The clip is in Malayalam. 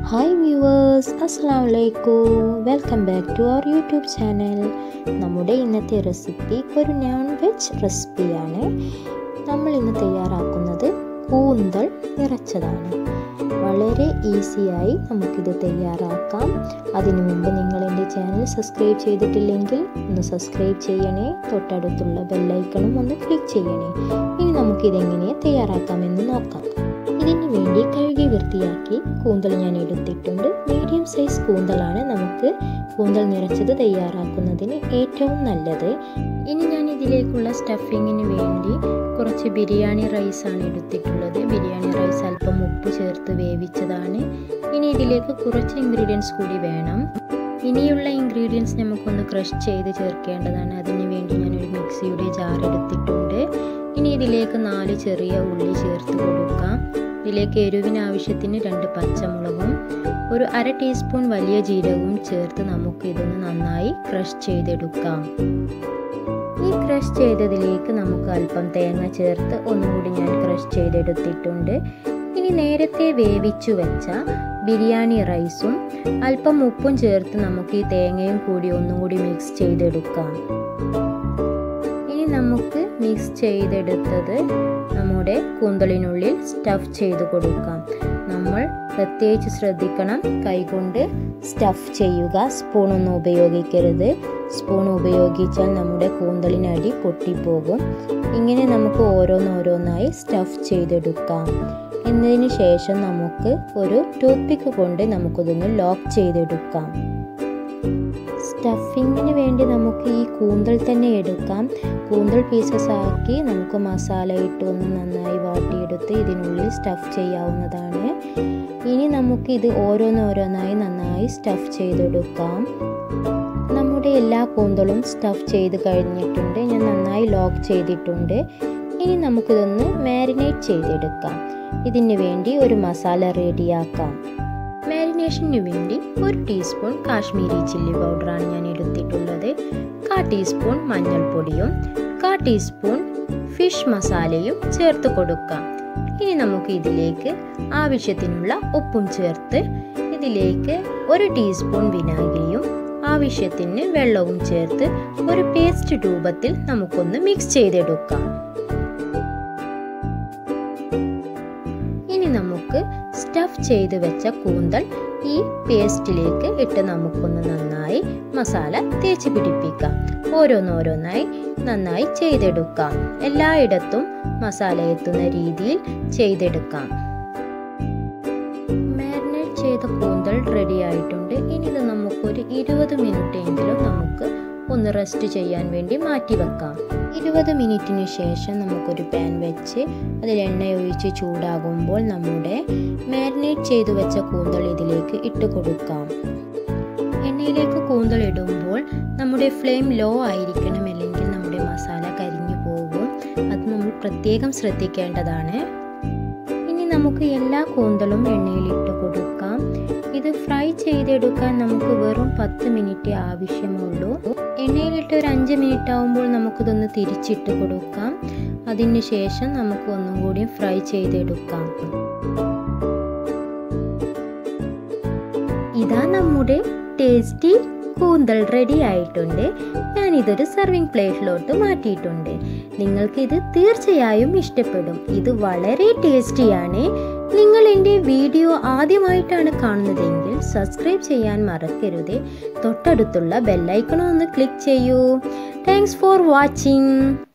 ഹായ് വ്യൂവേഴ്സ് അസ്സാം വലൈക്കും welcome back to our YouTube channel നമ്മുടെ ഇന്നത്തെ റെസിപ്പി ഒരു നോൺ വെജ് റെസിപ്പിയാണ് നമ്മൾ ഇന്ന് തയ്യാറാക്കുന്നത് കൂന്തൽ നിറച്ചതാണ് വളരെ ഈസിയായി നമുക്കിത് തയ്യാറാക്കാം അതിനു മുമ്പ് നിങ്ങൾ എൻ്റെ ചാനൽ സബ്സ്ക്രൈബ് ചെയ്തിട്ടില്ലെങ്കിൽ ഒന്ന് സബ്സ്ക്രൈബ് ചെയ്യണേ തൊട്ടടുത്തുള്ള ബെല്ലൈക്കണും ഒന്ന് ക്ലിക്ക് ചെയ്യണേ ഇനി നമുക്കിതെങ്ങനെ തയ്യാറാക്കാമെന്ന് നോക്കാം ഇതിന് വേണ്ടി കഴുകി വൃത്തിയാക്കി കൂന്തൽ ഞാൻ എടുത്തിട്ടുണ്ട് മീഡിയം സൈസ് കൂന്തലാണ് നമുക്ക് കൂന്തൽ നിറച്ചത് തയ്യാറാക്കുന്നതിന് ഏറ്റവും നല്ലത് ഇനി ഞാൻ ഇതിലേക്കുള്ള സ്റ്റഫിങ്ങിന് വേണ്ടി കുറച്ച് ബിരിയാണി റൈസാണ് എടുത്തിട്ടുള്ളത് ബിരിയാണി റൈസ് അല്പം ഉപ്പ് ചേർത്ത് വേവിച്ചതാണ് ഇനി ഇതിലേക്ക് കുറച്ച് ഇൻഗ്രീഡിയൻസ് കൂടി വേണം ഇനിയുള്ള ഇൻഗ്രീഡിയൻസ് നമുക്കൊന്ന് ക്രഷ് ചെയ്ത് ചേർക്കേണ്ടതാണ് അതിന് വേണ്ടി ഞാനൊരു മിക്സിയുടെ ജാർ എടുത്തിട്ടുണ്ട് ഇനി ഇതിലേക്ക് നാല് ചെറിയ ഉള്ളി ചേർത്ത് കൊടുക്കാം ഇതിലേക്ക് എരിവിന് ആവശ്യത്തിന് രണ്ട് പച്ചമുളകും ഒരു അര ടീസ്പൂൺ വലിയ ജീരകവും ചേർത്ത് നമുക്ക് ഇതൊന്ന് നന്നായി ക്രഷ് ചെയ്തെടുക്കാം ഈ ക്രഷ് ചെയ്തതിലേക്ക് നമുക്ക് അല്പം തേങ്ങ ചേർത്ത് ഒന്നുകൂടി ഞാൻ ക്രഷ് ചെയ്തെടുത്തിട്ടുണ്ട് ഇനി നേരത്തെ വേവിച്ചു വെച്ച ബിരിയാണി റൈസും അല്പം ഉപ്പും ചേർത്ത് നമുക്ക് ഈ തേങ്ങയും കൂടി ഒന്നും കൂടി മിക്സ് ചെയ്തെടുക്കാം ഇനി നമുക്ക് മിക്സ് ചെയ്തെടുത്തത് നമ്മുടെ കൂന്തളിനുള്ളിൽ സ്റ്റഫ് ചെയ്ത് കൊടുക്കാം നമ്മൾ പ്രത്യേകിച്ച് ശ്രദ്ധിക്കണം കൈകൊണ്ട് സ്റ്റഫ് ചെയ്യുക സ്പൂണൊന്നും ഉപയോഗിക്കരുത് സ്പൂൺ ഉപയോഗിച്ചാൽ നമ്മുടെ കൂന്തളിനടി പൊട്ടിപ്പോകും ഇങ്ങനെ നമുക്ക് ഓരോന്നോരോന്നായി സ്റ്റഫ് ചെയ്തെടുക്കാം എന്നതിന് ശേഷം നമുക്ക് ഒരു ടൂത്ത് പിക്ക് കൊണ്ട് നമുക്കിതൊന്ന് ലോക്ക് ചെയ്തെടുക്കാം സ്റ്റഫിങ്ങിന് വേണ്ടി നമുക്ക് ഈ കൂന്തൽ തന്നെ എടുക്കാം കൂന്തൽ പീസസ് ആക്കി നമുക്ക് മസാല ഇട്ട് ഒന്ന് നന്നായി വാട്ടിയെടുത്ത് ഇതിനുള്ളിൽ സ്റ്റഫ് ചെയ്യാവുന്നതാണ് ഇനി നമുക്ക് ഇത് ഓരോന്നോരോന്നായി നന്നായി സ്റ്റഫ് ചെയ്തെടുക്കാം നമ്മുടെ എല്ലാ കൂന്തളും സ്റ്റഫ് ചെയ്ത് കഴിഞ്ഞിട്ടുണ്ട് ഞാൻ നന്നായി ലോക്ക് ചെയ്തിട്ടുണ്ട് ഇനി നമുക്കിതൊന്ന് മാരിനേറ്റ് ചെയ്തെടുക്കാം ഇതിന് വേണ്ടി ഒരു മസാല റെഡിയാക്കാം മാരിനേഷന് വേണ്ടി ഒരു ടീസ്പൂൺ കാശ്മീരി ചില്ലി പൗഡറാണ് ഞാൻ എടുത്തിട്ടുള്ളത് കാ ടീസ്പൂൺ മഞ്ഞൾപ്പൊടിയും കാ ടീസ്പൂൺ ഫിഷ് മസാലയും ചേർത്ത് കൊടുക്കാം ഇനി നമുക്ക് ഇതിലേക്ക് ആവശ്യത്തിനുള്ള ഉപ്പും ചേർത്ത് ഇതിലേക്ക് ഒരു ടീസ്പൂൺ വിനാഗിരിയും ആവശ്യത്തിന് വെള്ളവും ചേർത്ത് ഒരു പേസ്റ്റ് രൂപത്തിൽ നമുക്കൊന്ന് മിക്സ് ചെയ്തെടുക്കാം ഇനി നമുക്ക് സ്റ്റഫ് ചെയ്ത് വെച്ച കൂന്തൽ ഈ പേസ്റ്റിലേക്ക് ഇട്ട് നമുക്കൊന്ന് നന്നായി മസാല തേച്ച് പിടിപ്പിക്കാം ഓരോന്നോരോന്നായി നന്നായി ചെയ്തെടുക്കാം എല്ലായിടത്തും മസാല എത്തുന്ന രീതിയിൽ ചെയ്തെടുക്കാം മാരിനേറ്റ് ചെയ്ത കൂന്തൽ റെഡി ആയിട്ടുണ്ട് ഇനി ഇത് നമുക്കൊരു ഇരുപത് മിനിറ്റ് എങ്കിലും നമുക്ക് ഒന്ന് റെസ്റ്റ് ചെയ്യാൻ വേണ്ടി മാറ്റി വെക്കാം ഇരുപത് മിനിറ്റിന് ശേഷം നമുക്കൊരു പാൻ വെച്ച് അതിൽ എണ്ണ ഒഴിച്ച് ചൂടാകുമ്പോൾ നമ്മുടെ മാരിനേറ്റ് ചെയ്തു വെച്ച കൂന്തൽ ഇതിലേക്ക് ഇട്ട് കൊടുക്കാം എണ്ണയിലേക്ക് കൂന്തൽ ഇടുമ്പോൾ നമ്മുടെ ഫ്ലെയിം ലോ ആയിരിക്കണം അല്ലെങ്കിൽ നമ്മുടെ മസാല കരിഞ്ഞു പോകും അത് നമ്മൾ പ്രത്യേകം ശ്രദ്ധിക്കേണ്ടതാണ് ഇനി നമുക്ക് എല്ലാ കൂന്തലും എണ്ണയിൽ ഇട്ട് കൊടുക്കാം ഇത് ഫ്രൈ ചെയ്തെടുക്കാൻ നമുക്ക് വെറും പത്ത് മിനിറ്റ് ആവശ്യമുള്ളൂ എണ്ണയിലിട്ട് ഒരു അഞ്ച് മിനിറ്റ് ആകുമ്പോൾ നമുക്കിതൊന്ന് തിരിച്ചിട്ട് കൊടുക്കാം അതിന് ശേഷം നമുക്ക് ഒന്നും കൂടി ഫ്രൈ ചെയ്തെടുക്കാം ഇതാ നമ്മുടെ ടേസ്റ്റി കൂന്തൽ റെഡി ആയിട്ടുണ്ട് ഞാനിതൊരു സർവിങ് പ്ലേറ്റിലോട്ട് മാറ്റിയിട്ടുണ്ട് നിങ്ങൾക്ക് ഇത് തീർച്ചയായും ഇഷ്ടപ്പെടും ഇത് വളരെ ടേസ്റ്റിയാണ് നിങ്ങൾ എൻ്റെ വീഡിയോ ആദ്യമായിട്ടാണ് കാണുന്നതെങ്കിൽ സബ്സ്ക്രൈബ് ചെയ്യാൻ മറക്കരുത് തൊട്ടടുത്തുള്ള ബെല്ലൈക്കണോ ഒന്ന് ക്ലിക്ക് ചെയ്യൂ താങ്ക്സ് ഫോർ വാച്ചിങ്